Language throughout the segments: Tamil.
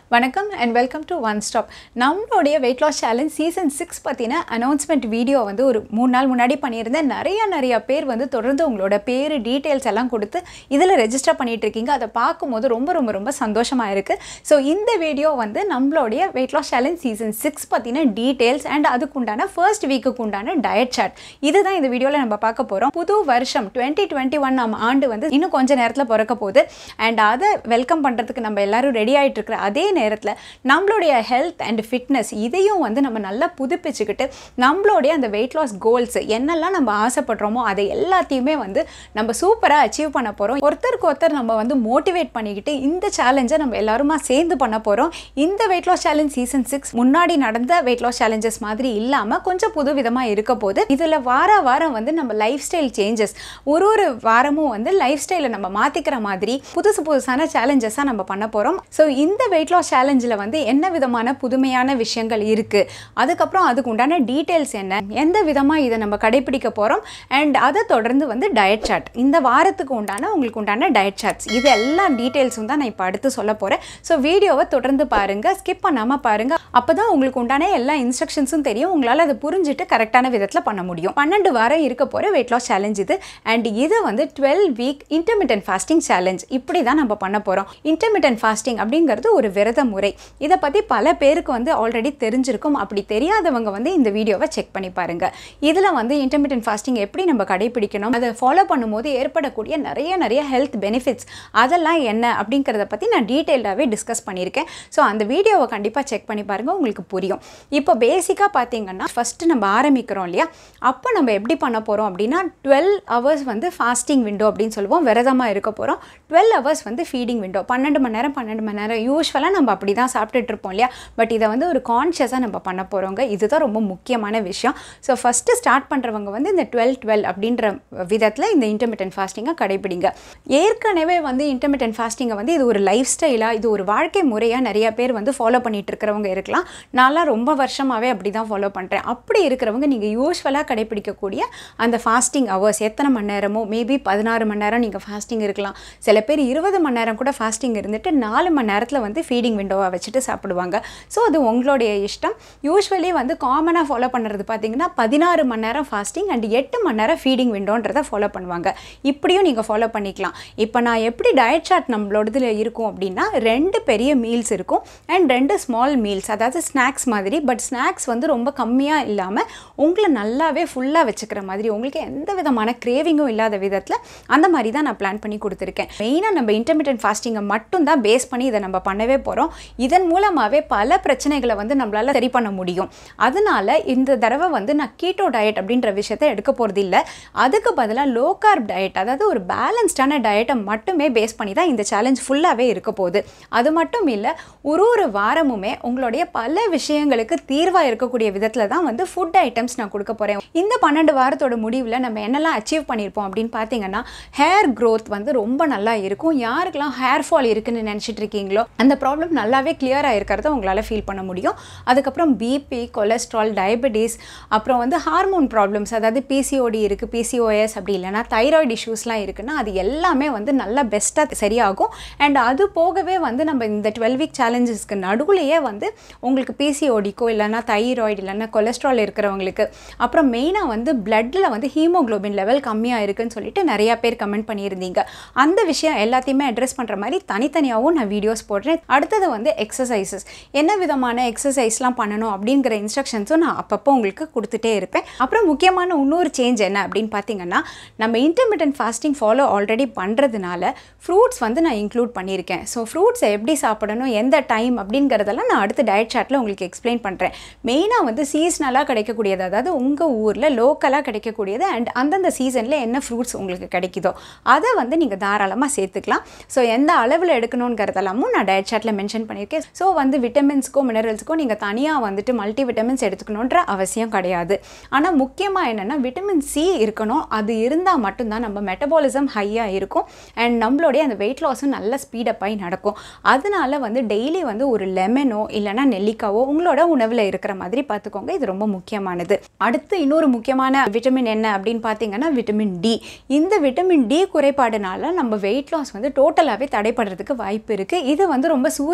வணக்கம் and welcome to one stop நம்மளுடைய weight loss challenge season six பற்றின அனௌன்ஸ்மெண்ட் வீடியோ வந்து ஒரு மூணு நாள் முன்னாடி பண்ணியிருந்தேன் நிறைய நிறைய பேர் வந்து தொடர்ந்து உங்களோட பேர் டீட்டெயில்ஸ் எல்லாம் கொடுத்து இதில் ரெஜிஸ்டர் பண்ணிட்டு இருக்கீங்க அதை பார்க்கும்போது ரொம்ப ரொம்ப ரொம்ப சந்தோஷமாக இருக்குது ஸோ இந்த வீடியோ வந்து நம்மளுடைய weight loss challenge season six பற்றின டீட்டெயில்ஸ் அண்ட் அதுக்குண்டான ஃபர்ஸ்ட் வீக்குக்கு உண்டான டயட் சார்ட் இதுதான் இந்த வீடியோவில் நம்ம பார்க்க போகிறோம் புது வருஷம் டுவெண்ட்டி டுவெண்ட்டி ஒன் நம்ம ஆண்டு வந்து இன்னும் கொஞ்சம் நேரத்தில் பிறக்க போகுது அண்ட் அதை வெல்கம் பண்ணுறதுக்கு நம்ம எல்லாரும் ரெடி ஆகிட்டு இருக்கிற அதே நேரத்தில் நம்மளுடைய ஹெல்த் அண்ட் ஃபிட்னஸ் இதையும் வந்து நம்ம நல்லா புதுப்பிச்சுக்கிட்டு நம்மளுடைய அந்த வெயிட் லாஸ் கோல்ஸ் என்னெல்லாம் நம்ம ஆசைப்படுறோமோ அதை எல்லாத்தையுமே வந்து நம்ம சூப்பராக அச்சீவ் பண்ண போகிறோம் ஒருத்தருக்கு ஒருத்தர் நம்ம வந்து மோட்டிவேட் பண்ணிக்கிட்டு இந்த சேலஞ்சை நம்ம எல்லாருமா சேர்ந்து பண்ண போகிறோம் இந்த weight loss challenge season six முன்னாடி நடந்த வெயிட் லாஸ் சேலஞ்சஸ் மாதிரி இல்லாமல் கொஞ்சம் புது விதமாக இருக்க போது இதில் வார வாரம் வந்து நம்ம லைஃப் ஸ்டைல் சேஞ்சஸ் ஒரு ஒரு வாரமும் வந்து லைஃப் ஸ்டைலை நம்ம மாற்றிக்கிற மாதிரி புதுசு புதுசான சேலஞ்சஸாக நம்ம பண்ண போகிறோம் ஸோ இந்த வெயிட் லாஸ் சேலஞ்சில் வந்து என்ன விதமான புதுமையான விஷயங்கள் இருக்குது அதுக்கப்புறம் அதுக்கு உண்டான டீட்டெயில்ஸ் என்ன எந்த விதமாக இதை நம்ம கடைபிடிக்க போகிறோம் அண்ட் அதை தொடர்ந்து வந்து டயட் சார்ட் இந்த வாரத்துக்கு உண்டான உங்களுக்கு உண்டான டயட் சார்ட்ஸ் இது எல்லா டீட்டெயில்ஸும் தான் நான் இப்போ அடுத்து சொல்ல போகிறேன் ஸோ வீடியோவை தொடர்ந்து பாருங்கள் ஸ்கிப் பண்ணாமல் பாருங்கள் அப்போ தான் உங்களுக்கு உண்டான எல்லா இன்ஸ்ட்ரக்ஷன்ஸும் தெரியும் உங்களால் அதை புரிஞ்சுட்டு கரெக்டான விதத்தில் பண்ண முடியும் பன்னெண்டு வாரம் இருக்க போகிற வெயிட் லாஸ் சேலஞ்ச் இது அண்ட் இது வந்து twelve week intermittent fasting challenge இப்படி தான் நம்ம பண்ண போகிறோம் இன்டர்மீடியன் ஃபாஸ்டிங் அப்படிங்கிறது ஒரு விரத முறை இதை பற்றி பல பேருக்கு வந்து ஆல்ரெடி தெரிஞ்சிருக்கும் அப்படி தெரியாதவங்க வந்து இந்த வீடியோவை செக் பண்ணி பாருங்கள் இதில் வந்து இன்டர்மீடியன் ஃபாஸ்டிங் எப்படி நம்ம கடைபிடிக்கணும் அதை ஃபாலோ பண்ணும்போது ஏற்படக்கூடிய நிறைய நிறைய ஹெல்த் பெனிஃபிட்ஸ் அதெல்லாம் என்ன அப்படிங்கிறத பற்றி நான் டீட்டெயில்டாகவே டிஸ்கஸ் பண்ணியிருக்கேன் ஸோ அந்த வீடியோவை கண்டிப்பாக செக் பண்ணி பாருங்கள் உங்களுக்கு புரியும் இப்போ பேசிக்காக பார்த்தீங்கன்னா ஃபஸ்ட்டு நம்ம ஆரம்பிக்கிறோம் இல்லையா அப்போ நம்ம எப்படி பண்ண போகிறோம் அப்படின்னா டுவெல் ஹவர்ஸ் வந்து ஃபாஸ்டிங் விண்டோ அப்படின்னு சொல்லுவோம் விரதமாக இருக்க போகிறோம் டுவெல் ஹவர்ஸ் வந்து ஃபீடிங் விண்டோ பன்னெண்டு மணி நேரம் பன்னெண்டு மணி நேரம் யூஸ்வலாக நம்ம அப்படி தான் சாப்பிட்டுட்டு இருப்போம் இல்லையா பட் இதை வந்து ஒரு கான்ஷியஸாக நம்ம பண்ண போகிறோங்க இதுதான் ரொம்ப முக்கியமான விஷயம் ஸோ ஃபஸ்ட்டு ஸ்டார்ட் பண்ணுறவங்க வந்து இந்த டுவெல் டுவெல் அப்படின்ற விதத்தில் இந்த இன்டர்மீடியன் ஃபாஸ்டிங்கை கடைபிடிங்க ஏற்கனவே வந்து இன்டர்மீடியன் ஃபாஸ்டிங்கை வந்து இது ஒரு லைஃப் ஸ்டைலாக இது ஒரு வாழ்க்கை முறையாக நிறைய பேர் வந்து ஃபாலோ பண்ணிட்டு இருக்கிறவங்க இருக்கலாம் நான்லாம் ரொம்ப வருஷமாகவே அப்படி தான் ஃபாலோ பண்ணுறேன் அப்படி இருக்கிறவங்க நீங்கள் யூஸ்வலாக கடைபிடிக்கக்கூடிய அந்த ஃபாஸ்டிங் ஹவர்ஸ் எத்தனை மணி நேரமோ மேபி பதினாறு மணி நேரம் நீங்கள் ஃபாஸ்டிங் இருக்கலாம் சில பேர் இருபது மணி நேரம் கூட ஃபாஸ்டிங் இருந்துட்டு நாலு மணி நேரத்தில் வந்து ஃபீடிங் விண்டோவை வச்சுட்டு சாப்பிடுவாங்க ஸோ அது உங்களுடைய இஷ்டம் யூஸ்வலி வந்து காமனாக ஃபாலோ பண்ணுறது பார்த்தீங்கன்னா பதினாறு மணி நேரம் ஃபாஸ்டிங் அண்ட் எட்டு மணி நேரம் ஃபீடிங் விண்டோன்றதை ஃபாலோ பண்ணுவாங்க இப்படியும் நீங்கள் ஃபாலோ பண்ணிக்கலாம் இப்போ நான் எப்படி டயட் சார்ட் நம்மளோடதுல இருக்கும் அப்படின்னா ரெண்டு பெரிய மீல்ஸ் இருக்கும் அண்ட் ரெண்டு ஸ்மால் மீல்ஸ் அதாவது ஸ்நாக்ஸ் மாதிரி பட் ஸ்நாக்ஸ் வந்து ரொம்ப கம்மியாக இல்லாமல் உங்களை நல்லாவே ஃபுல்லாக வச்சுக்கிற மாதிரி உங்களுக்கு எந்த விதமான கிரேவிங்கும் இல்லாத விதத்தில் அந்த மாதிரி தான் நான் பிளான் பண்ணி கொடுத்துருக்கேன் மெயினாக நம்ம இன்டர்மீடியன் ஃபாஸ்டிங்கை மட்டும் தான் பேஸ் பண்ணி இதை நம்ம பண்ணவே போகிறோம் இதன் மூலமாகவே பல பிரச்சனைகளை வந்து நம்மளால் சரி பண்ண முடியும் அதனால இந்த தடவை வந்து நான் கீட்டோ டயட் அப்படின்ற விஷயத்த எடுக்க போகிறது இல்லை அதுக்கு பதிலாக லோ கார்ப் டயட் அதாவது ஒரு பேலன்ஸ்டான டயட்டை மட்டுமே பேஸ் பண்ணி தான் இந்த சேலஞ்ச் ஃபுல்லாகவே இருக்க போகுது அது மட்டும் இல்லை ஒரு ஒரு வாரமுமே உங்களுடைய பல விஷயங்களுக்கு தீர்வாக இருக்கக்கூடிய விதத்தில் தான் வந்து ஃபுட் ஐட்டம்ஸ் நான் கொடுக்க போகிறேன் இந்த பன்னெண்டு வாரத்தோட முடிவில் நம்ம என்னெல்லாம் அச்சீவ் பண்ணியிருப்போம் அப்படின்னு பார்த்தீங்கன்னா ஹேர் க்ரோத் வந்து ரொம்ப நல்லா இருக்கும் யாருக்கெல்லாம் ஹேர் ஃபால் இருக்குன்னு நினச்சிட்டு இருக்கீங்களோ அந்த ப்ராப்ளம் நல்லாவே கிளியராக இருக்கிறத உங்களால் ஃபீல் பண்ண முடியும் அதுக்கப்புறம் பிபி கொலஸ்ட்ரால் டயபெட்டிஸ் அப்புறம் வந்து ஹார்மோன் ப்ராப்ளம்ஸ் அதாவது பிசிஓடி இருக்குது பிசிஓஎஸ் அப்படி இல்லைனா தைராய்டு இஷ்யூஸ்லாம் இருக்குன்னா அது எல்லாமே வந்து நல்லா பெஸ்ட்டாக சரியாகும் அண்ட் அது போகவே வந்து நம்ம இந்த டுவெல் வீக் சேலஞ்சஸ்க்கு நடுவுலையே வந்து உங்களுக்கு பிசிஓடிக்கோ இல்லைனா தைராய்டு இல்லைனா கொலஸ்ட்ரால் இருக்கிறவங்களுக்கு அப்புறம் மெயினாக வந்து பிளட்டில் வந்து ஹீமோக்ளோபின் லெவல் கம்மியாக இருக்குன்னு சொல்லிட்டு நிறையா பேர் கமெண்ட் பண்ணியிருந்தீங்க அந்த விஷயம் எல்லாத்தையுமே அட்ரஸ் பண்ணுற மாதிரி தனித்தனியாகவும் நான் வீடியோஸ் போடுறேன் அடுத்தது வந்து எக்ஸசைசஸ் என்ன விதமான எக்ஸசைஸ்லாம் பண்ணணும் அப்படிங்கிற இன்ஸ்ட்ரக்ஷன்ஸும் நான் அப்பப்போ உங்களுக்கு கொடுத்துட்டே இருப்பேன் அப்புறம் முக்கியமான இன்னொரு சேஞ்ச் என்ன அப்படின்னு பார்த்தீங்கன்னா நம்ம இன்டர்மீடியன் ஃபாஸ்டிங் ஃபாலோ ஆல்ரெடி பண்ணுறதுனால ஃப்ரூட்ஸ் வந்து நான் இன்க்ளூட் பண்ணியிருக்கேன் ஸோ ஃப்ரூட்ஸை எப்படி சாப்பிடணும் எந்த டைம் அப்படிங்கிறதெல்லாம் நான் அடுத்த டயட் சார்ட்டில் உங்களுக்கு எக்ஸ்பிளைன் பண்ணுறேன் மெயினாக வந்து சீஸ்னலாக கிடைக்கக்கூடியது அதாவது உங்கள் ஊரில் லோக்கலாக கிடைக்கக்கூடியது அண்ட் அந்தந்த சீசனில் என்ன ஃப்ரூட்ஸ் உங்களுக்கு கிடைக்குதோ அதை வந்து நீங்கள் தாராளமாக சேர்த்துக்கலாம் ஸோ எந்த அளவில் எடுக்கணுங்கிறதெல்லாமும் நான் டயட் சார்ட்டில் மென்ஷன் பண்ணியிருக்கேன் ஸோ வந்து விட்டமின்ஸ்க்கோ மினரல்ஸ்க்கோ நீங்கள் தனியாக வந்துட்டு மல்டி விட்டமின்ஸ் எடுத்துக்கணுன்ற அவசியம் கிடையாது ஆனால் முக்கியமாக என்னென்னா விட்டமின் சி இருக்கணும் அது இருந்தால் மட்டும்தான் நம்ம மெட்டபாலிசம் ஹையாக இருக்கும் அண்ட் நம்மளுடைய அந்த வெயிட் லாஸும் நல்ல ஸ்பீடப் ஆகி நடக்கும் அதனால வந்து டெய்லி வந்து ஒரு லெமனோ இல்லைனா நெல்லிக்காவோ உங்களோட உணவில் இருக்கிற மாதிரி பார்த்துக்கோங்க இது ரொம்ப முக்கியமானது அடுத்து இன்னொரு முக்கியமான விட்டமின் என்ன அப்படின்னு பார்த்தீங்கன்னா விட்டமின் டி இந்த விட்டமின் டி குறைபாடுனால நம்ம வெயிட் லாஸ் வந்து டோட்டலாகவே தடைப்படுறதுக்கு வாய்ப்பு இருக்குது இது வந்து ரொம்ப சூரிய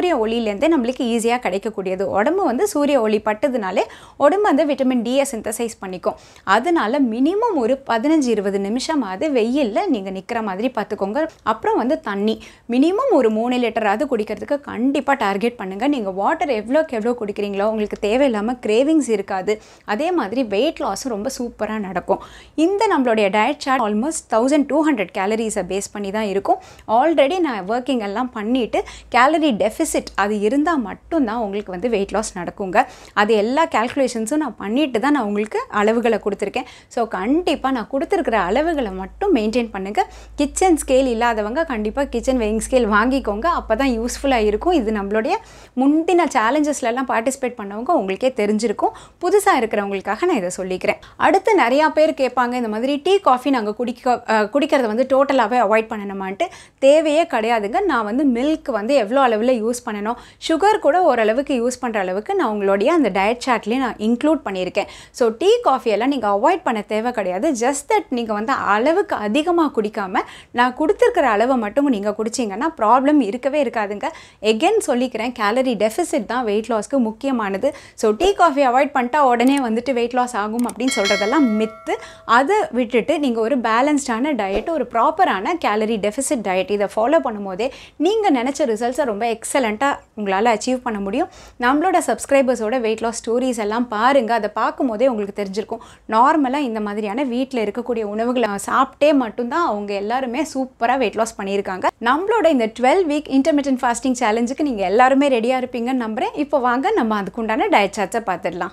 சூரிய ஒளியிலேருந்தே நம்மளுக்கு ஈஸியாக கிடைக்கக்கூடியது உடம்பு வந்து சூரிய ஒளி பட்டதுனாலே உடம்பு வந்து விட்டமின் டியை சிந்தசைஸ் பண்ணிக்கும் அதனால மினிமம் ஒரு பதினஞ்சு இருபது நிமிஷமாவது வெயிலில் நீங்கள் நிற்கிற மாதிரி பார்த்துக்கோங்க அப்புறம் வந்து தண்ணி மினிமம் ஒரு மூணு லிட்டராவது குடிக்கிறதுக்கு கண்டிப்பாக டார்கெட் பண்ணுங்கள் நீங்கள் வாட்டர் எவ்வளோக்கு எவ்வளோ குடிக்கிறீங்களோ உங்களுக்கு தேவையில்லாமல் கிரேவிங்ஸ் இருக்காது அதே மாதிரி வெயிட் லாஸும் ரொம்ப சூப்பராக நடக்கும் இந்த நம்மளுடைய diet chart almost thousand two hundred கேலரிஸை பேஸ் பண்ணி தான் இருக்கும் ஆல்ரெடி நான் ஒர்க்கிங் எல்லாம் பண்ணிவிட்டு கேலரி டெஃபிசிட் அது இருந்தால் மட்டும்தான் உங்களுக்கு வந்து வெயிட் லாஸ் நடக்குங்க அது எல்லா கேல்குலேஷன்ஸும் நான் பண்ணிட்டு தான் நான் உங்களுக்கு அளவுகளை கொடுத்துருக்கேன் ஸோ கண்டிப்பாக நான் கொடுத்துருக்கிற அளவுகளை மட்டும் மெயின்டைன் பண்ணுங்கள் கிச்சன் ஸ்கேல் இல்லாதவங்க கண்டிப்பாக கிச்சன் வெயிங் ஸ்கேல் வாங்கிக்கோங்க அப்போ தான் யூஸ்ஃபுல்லாக இருக்கும் இது நம்மளுடைய முந்தின சேலஞ்சஸ்லலாம் பார்ட்டிசிபேட் பண்ணவங்க உங்களுக்கே தெரிஞ்சிருக்கும் புதுசாக இருக்கிறவங்களுக்காக நான் இதை சொல்லிக்கிறேன் அடுத்து நிறையா பேர் கேட்பாங்க இந்த மாதிரி டீ காஃபி நாங்கள் குடிக்க அஹ், குடிக்கிறத வந்து டோட்டலாகவே அவாய்ட் பண்ணணுமான்ட்டு தேவையே கிடையாதுங்க நான் வந்து மில்க் வந்து எவ்வளோ அளவில் யூஸ் பண்ணணும் சுகர் கூட ஓரளவுக்கு யூஸ் பண்ணுற அளவுக்கு நான் உங்களுடைய அந்த டயட் சார்ட்லேயே நான் இன்க்ளூட் பண்ணியிருக்கேன் ஸோ டீ காஃபி எல்லாம் நீங்கள் அவாய்ட் பண்ண தேவை கிடையாது ஜஸ்ட் தட் நீங்கள் வந்து அளவுக்கு அதிகமாக குடிக்காமல் நான் கொடுத்துருக்கிற அளவை மட்டும் நீங்கள் குடிச்சிங்கன்னா ப்ராப்ளம் இருக்கவே இருக்காதுங்க எகென் சொல்லிக்கிறேன் கேலரி டெஃபிசிட் தான் வெயிட் லாஸ்க்கு முக்கியமானது ஸோ டீ காஃபி அவாய்ட் பண்ணிட்டா உடனே வந்துட்டு வெயிட் லாஸ் ஆகும் அப்படின்னு சொல்கிறதெல்லாம் மித்து அதை விட்டுட்டு நீங்கள் ஒரு பேலன்ஸ்டான டயட் ஒரு ப்ராப்பரான கேலரி டெஃபிசிட் டயட் இதை ஃபாலோ பண்ணும்போதே நீங்கள் நினச்ச ரிசல்ட்ஸை ரொம்ப எக்ஸலண்ட்டாக உங்களால் அச்சீவ் பண்ண முடியும் நம்மளோட சப்ஸ்கிரைபர்ஸோட வெயிட் லாஸ் ஸ்டோரிஸ் எல்லாம் பாருங்கள் அதை பார்க்கும்போதே உங்களுக்கு தெரிஞ்சிருக்கும் நார்மலாக இந்த மாதிரியான வீட்டில் இருக்கக்கூடிய உணவுகளை சாப்பிட்டே மட்டும்தான் அவங்க எல்லாருமே சூப்பராக வெயிட் லாஸ் பண்ணியிருக்காங்க நம்மளோட இந்த டுவெல் வீக் இன்டர்மீடியன் ஃபாஸ்டிங் சேலஞ்சுக்கு நீங்கள் எல்லாருமே ரெடியாக இருப்பீங்கன்னு நம்புகிறேன் இப்போ வாங்க நம்ம அதுக்குண்டான டயட் சார்ட்ஸை பார்த்துடலாம்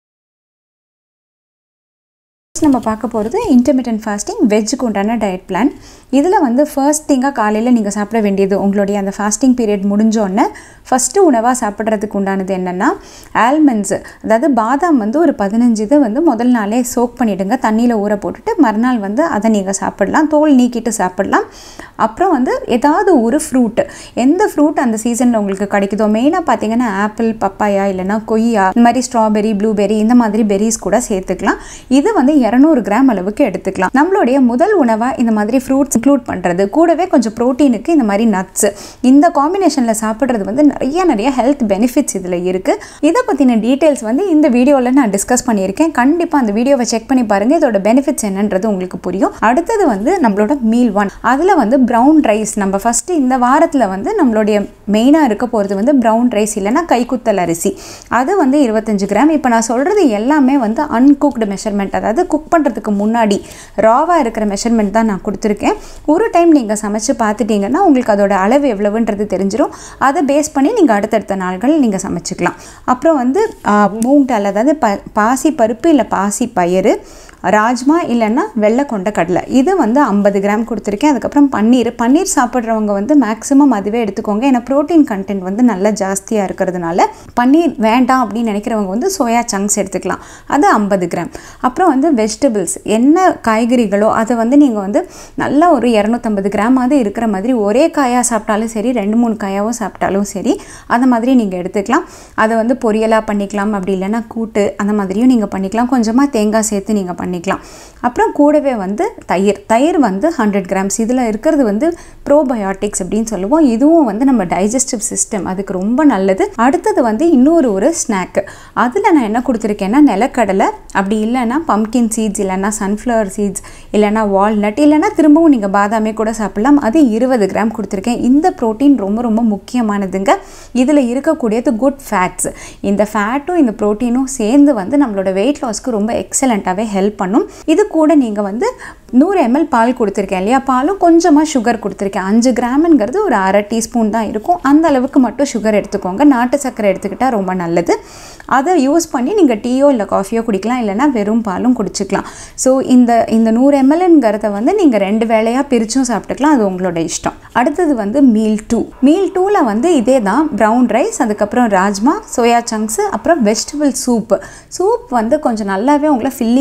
நம்ம பார்க்க போகிறது இன்டர்மீடியன்ட் ஃபாஸ்டிங் வெஜ்ஜுக்கு உண்டான டயட் பிளான் இதில் வந்து ஃபர்ஸ்ட் திங்காக காலையில் நீங்கள் சாப்பிட வேண்டியது உங்களுடைய அந்த ஃபாஸ்டிங் பீரியட் முடிஞ்சோடனே ஃபஸ்ட்டு உணவாக சாப்பிட்றதுக்கு உண்டானது என்னென்னா ஆல்மண்ட்ஸ் அதாவது பாதாம் வந்து ஒரு பதினஞ்சு இது வந்து முதல் நாளே சோக் பண்ணிவிடுங்க தண்ணியில் ஊற போட்டுட்டு மறுநாள் வந்து அதை நீங்கள் சாப்பிடலாம் தோல் நீக்கிட்டு சாப்பிடலாம் அப்புறம் வந்து ஏதாவது ஒரு ஃப்ரூட் எந்த ஃப்ரூட் அந்த சீசனில் உங்களுக்கு கிடைக்குதோ மெயினாக பார்த்தீங்கன்னா ஆப்பிள் பப்பாயா இல்லைன்னா கொய்யா இந்த மாதிரி ஸ்ட்ராபெரி ப்ளூபெரி இந்த மாதிரி பெரிஸ் கூட சேர்த்துக்கலாம் இது வந்து இரநூறு கிராம் அளவுக்கு எடுத்துக்கலாம் நம்மளுடைய முதல் உணவாக இந்த மாதிரி ஃப்ரூட்ஸ் இன்க்ளூட் பண்ணுறது கூடவே கொஞ்சம் ப்ரோட்டீனுக்கு இந்த மாதிரி நட்ஸ் இந்த காம்பினேஷனில் சாப்பிட்றது வந்து நிறைய நிறைய ஹெல்த் பெனிஃபிட்ஸ் இதில் இருக்குது இதை பற்றின டீட்டெயில்ஸ் வந்து இந்த வீடியோவில் நான் டிஸ்கஸ் பண்ணியிருக்கேன் கண்டிப்பாக அந்த வீடியோவை செக் பண்ணி பாருங்கள் இதோட பெனிஃபிட்ஸ் என்னன்றது உங்களுக்கு புரியும் அடுத்தது வந்து நம்மளோட மீல் ஒன் அதில் வந்து ப்ரௌன் ரைஸ் நம்ம ஃபஸ்ட்டு இந்த வாரத்தில் வந்து நம்மளுடைய மெயினாக இருக்க போகிறது வந்து ப்ரௌன் ரைஸ் இல்லைன்னா கைக்குத்தல் அரிசி அது வந்து இருபத்தஞ்சு கிராம் இப்போ நான் சொல்கிறது எல்லாமே வந்து அன்குக்டு மெஷர்மெண்ட் அதாவது குக் பண்ணுறதுக்கு முன்னாடி ராவாக இருக்கிற மெஷர்மெண்ட் தான் நான் கொடுத்துருக்கேன் ஒரு டைம் நீங்கள் சமைச்சு பார்த்துட்டீங்கன்னா உங்களுக்கு அதோட அளவு எவ்வளவுன்றது தெரிஞ்சிடும் அதை பேஸ் பண்ணி நீங்கள் அடுத்தடுத்த நாள்கள் நீங்கள் சமைச்சிக்கலாம் அப்புறம் வந்து மூங் டால் அதாவது ப பாசி பருப்பு இல்லை பாசி பயிறு ராஜ்மா இல்லைன்னா வெள்ளை கொண்ட கடலை இது வந்து ஐம்பது கிராம் கொடுத்துருக்கேன் அதுக்கப்புறம் பன்னீர் பன்னீர் சாப்பிட்றவங்க வந்து மேக்ஸிமம் அதுவே எடுத்துக்கோங்க ஏன்னா ப்ரோட்டீன் கண்டென்ட் வந்து நல்லா ஜாஸ்தியாக இருக்கிறதுனால பன்னீர் வேண்டாம் அப்படின்னு நினைக்கிறவங்க வந்து சோயா சங்க்ஸ் எடுத்துக்கலாம் அது ஐம்பது கிராம் அப்புறம் வந்து வெஜிடபிள்ஸ் என்ன காய்கறிகளோ அதை வந்து நீங்கள் வந்து நல்லா ஒரு இரநூத்தம்பது கிராமாவது இருக்கிற மாதிரி ஒரே காயாக சாப்பிட்டாலும் சரி ரெண்டு மூணு காயாகவும் சாப்பிட்டாலும் சரி அந்த மாதிரி நீங்கள் எடுத்துக்கலாம் அதை வந்து பொரியலாக பண்ணிக்கலாம் அப்படி இல்லைன்னா கூட்டு அந்த மாதிரியும் நீங்கள் பண்ணிக்கலாம் கொஞ்சமாக தேங்காய் சேர்த்து நீங்கள் பண்ணிக்கலாம் அப்புறம் கூடவே வந்து தயிர் தயிர் வந்து ஹண்ட்ரட் கிராம்ஸ் இதில் இருக்கிறது வந்து ப்ரோபயோட்டிக்ஸ் அப்படின்னு சொல்லுவோம் இதுவும் வந்து நம்ம டைஜஸ்டிவ் சிஸ்டம் அதுக்கு ரொம்ப நல்லது அடுத்தது வந்து இன்னொரு ஒரு ஸ்நாக்கு அதில் நான் என்ன கொடுத்துருக்கேன்னா நிலக்கடலை அப்படி இல்லைன்னா பம்கின் சீட்ஸ் இல்லைன்னா சன்ஃப்ளவர் சீட்ஸ் இல்லைன்னா வால்நட் இல்லைன்னா திரும்பவும் நீங்கள் பாதாமே கூட சாப்பிடலாம் அது இருபது கிராம் கொடுத்துருக்கேன் இந்த ப்ரோட்டீன் ரொம்ப ரொம்ப முக்கியமானதுங்க இதில் இருக்கக்கூடியது குட் ஃபேட்ஸ் இந்த ஃபேட்டும் இந்த ப்ரோட்டீனும் சேர்ந்து வந்து நம்மளோட வெயிட் லாஸ்க்கு ரொம்ப எக்ஸலண்ட்டாகவே ஹெல்ப் பண்ணும் இது கூட நீங்கள் வந்து நூறு எம்எல் பால் கொடுத்துருக்கேன் இல்லையா பாலும் கொஞ்சமாக சுகர் கொடுத்துருக்கேன் அஞ்சு கிராமுங்கிறது ஒரு அரை டீஸ்பூன் தான் இருக்கும் அந்த அளவுக்கு மட்டும் சுகர் எடுத்துக்கோங்க நாட்டு சர்க்கரை எடுத்துக்கிட்டால் ரொம்ப நல்லது அதை யூஸ் பண்ணி நீங்கள் டீயோ இல்லை காஃபியோ குடிக்கலாம் இல்லைன்னா வெறும் பாலும் குடிச்சிக்கலாம் ஸோ இந்த இந்த நூறு எம்எல்ங்கிறத வந்து நீங்கள் ரெண்டு வேளையாக பிரித்தும் சாப்பிட்டுக்கலாம் அது உங்களோட இஷ்டம் அடுத்தது வந்து மீல் டூ மீல் டூவில் வந்து இதே தான் ப்ரௌன் ரைஸ் அதுக்கப்புறம் ராஜ்மா சோயா சங்க்ஸு அப்புறம் வெஜிடபிள் சூப்பு சூப் வந்து கொஞ்சம் நல்லாவே உங்களை ஃபில்லிங்காக வச்சுக்கும்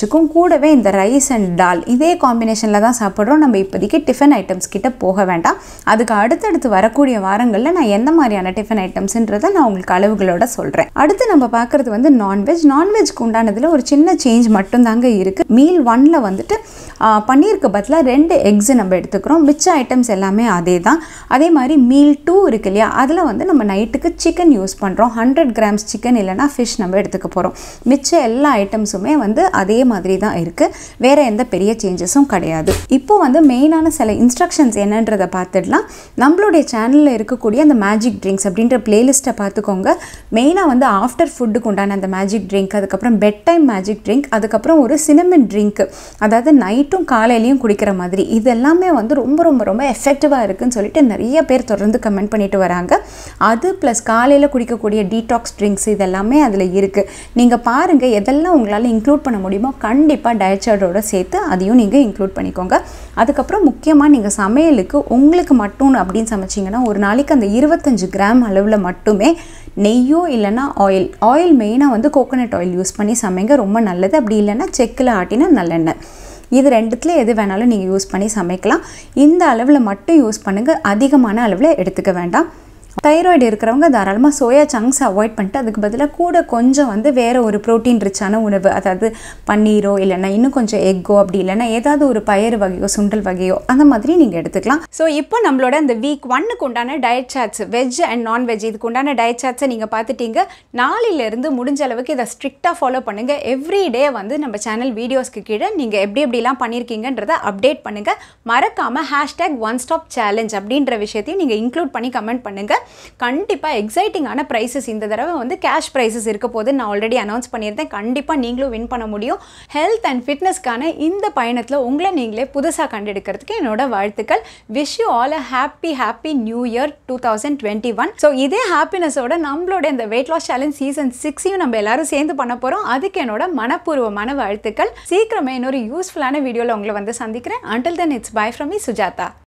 லஞ்சுக்கும் கூடவே இந்த ரைஸ் அண்ட் டால் இதே காம்பினேஷனில் தான் சாப்பிட்றோம் நம்ம இப்போதைக்கு டிஃபன் ஐட்டம்ஸ் கிட்ட போக வேண்டாம் அதுக்கு அடுத்தடுத்து வரக்கூடிய வாரங்களில் நான் எந்த மாதிரியான டிஃபன் ஐட்டம்ஸ்ன்றதை நான் உங்களுக்கு அளவுகளோட சொல்கிறேன் அடுத்து நம்ம பார்க்குறது வந்து நான்வெஜ் நான்வெஜ்க்கு உண்டானதில் ஒரு சின்ன சேஞ்ச் மட்டும்தாங்க இருக்குது மீல் ஒன்ல வந்துட்டு ஆ, பன்னீருக்கு பதிலாக ரெண்டு எக்ஸு நம்ம எடுத்துக்கிறோம் மிச்ச ஐட்டம்ஸ் எல்லாமே அதே தான் அதே மாதிரி மீல் டூ இருக்கு இல்லையா அதில் வந்து நம்ம நைட்டுக்கு சிக்கன் யூஸ் பண்ணுறோம் ஹண்ட்ரட் கிராம்ஸ் சிக்கன் இல்லைனா ஃபிஷ் நம்ம எடுத்துக்க போகிறோம் மிச்ச எல்லா ஐட்டம்ஸுமே வந்து அதே மாதிரி தான் இருக்குது வேறு எந்த பெரிய சேஞ்சஸும் கிடையாது இப்போ வந்து மெயினான சில இன்ஸ்ட்ரக்ஷன்ஸ் என்னன்றதை பார்த்துடலாம் நம்மளுடைய சேனலில் இருக்கக்கூடிய அந்த மேஜிக் ட்ரிங்க்ஸ் அப்படின்ற பிளேலிஸ்ட்டை பார்த்துக்கோங்க மெயினாக வந்து ஆஃப்டர் ஃபுட்டுக்கு உண்டான அந்த மேஜிக் ட்ரிங்க் அதுக்கப்புறம் பெட் டைம் மேஜிக் ட்ரிங்க் அதுக்கப்புறம் ஒரு சினமன் ட்ரிங்க் அதாவது நைட்டும் காலையிலையும் குடிக்கிற மாதிரி இது எல்லாமே வந்து ரொம்ப ரொம்ப ரொம்ப எஃபெக்டிவாக இருக்குன்னு சொல்லிட்டு நிறைய பேர் தொடர்ந்து கமெண்ட் பண்ணிட்டு வராங்க அது ப்ளஸ் காலையில் குடிக்கக்கூடிய டீடாக்ஸ் ட்ரிங்க்ஸ் இதெல்லாமே அதில் இருக்குது நீங்கள் பாருங்கள் எதெல்லாம் உங்களால் இன்க்ளூட் பண்ண முடியுமோ கண்டிப்பாக டயட் சார்ட்டோட சேர்த்து அதையும் நீங்கள் இன்க்ளூட் பண்ணிக்கோங்க அதுக்கப்புறம் முக்கியமாக நீங்கள் சமையலுக்கு உங்களுக்கு மட்டும் அப்படின்னு சமைச்சிங்கன்னா ஒரு நாளைக்கு அந்த இருபத்தஞ்சு கிராம் அளவில் மட்டுமே நெய்யோ இல்லைன்னா ஆயில் ஆயில் மெயினாக வந்து கோகோனட் ஆயில் யூஸ் பண்ணி சமைங்க ரொம்ப நல்லது அப்படி இல்லைன்னா செக்கில் ஆட்டினா நல்லெண்ணெய் இது ரெண்டுத்துல எது வேணாலும் நீங்கள் யூஸ் பண்ணி சமைக்கலாம் இந்த அளவில் மட்டும் யூஸ் பண்ணுங்கள் அதிகமான அளவில் எடுத்துக்க வேண்டாம் தைராய்டு இருக்கிறவங்க தாராளமாக சோயா சங்க்ஸ் அவாய்ட் பண்ணிட்டு அதுக்கு பதிலாக கூட கொஞ்சம் வந்து வேறு ஒரு ப்ரோட்டீன் ரிச்சான உணவு அதாவது பன்னீரோ இல்லைன்னா இன்னும் கொஞ்சம் எக்கோ அப்படி இல்லைன்னா ஏதாவது ஒரு பயறு வகையோ சுண்டல் வகையோ அந்த மாதிரி நீங்கள் எடுத்துக்கலாம் ஸோ இப்போ நம்மளோட இந்த வீக் ஒன்னுக்கு உண்டான diet charts veg and non veg இதுக்கு உண்டான டயட் சார்ட்ஸை நீங்கள் பார்த்துட்டீங்க நாளிலிருந்து முடிஞ்ச அளவுக்கு இதை ஸ்ட்ரிக்டாக ஃபாலோ பண்ணுங்கள் எவ்ரி டே வந்து நம்ம சேனல் வீடியோஸ்க்கு கீழே நீங்கள் எப்படி எப்படிலாம் பண்ணியிருக்கீங்கன்றதை அப்டேட் பண்ணுங்கள் மறக்காமல் ஹேஷ்டேக் ஒன் ஸ்டாப் சேலஞ்ச் அப்படின்ற விஷயத்தையும் நீங்கள் இன்க்ளூட் பண்ணி கமெண்ட் பண்ணுங்கள் கண்டிப்பாக எக்ஸைட்டிங்கான ப்ரைஸஸ் இந்த தடவை வந்து கேஷ் ப்ரைஸஸ் இருக்க போது நான் ஆல்ரெடி அனௌன்ஸ் பண்ணியிருந்தேன் கண்டிப்பாக நீங்களும் வின் பண்ண முடியும் ஹெல்த் அண்ட் ஃபிட்னஸ்க்கான இந்த பயணத்தில் உங்களை நீங்களே புதுசாக கண்டெடுக்கிறதுக்கு என்னோட வாழ்த்துக்கள் wish you all a happy happy new year two thousand twenty one so இதே ஹாப்பினஸோட நம்மளோட இந்த வெயிட் லாஸ் சேலஞ்ச் சீசன் சிக்ஸையும் நம்ம எல்லாரும் சேர்ந்து பண்ண போகிறோம் அதுக்கு என்னோட மனப்பூர்வமான வாழ்த்துக்கள் சீக்கிரமே இன்னொரு யூஸ்ஃபுல்லான வீடியோவில் உங்களை வந்து சந்திக்கிறேன் until then it's bye from me Sujatha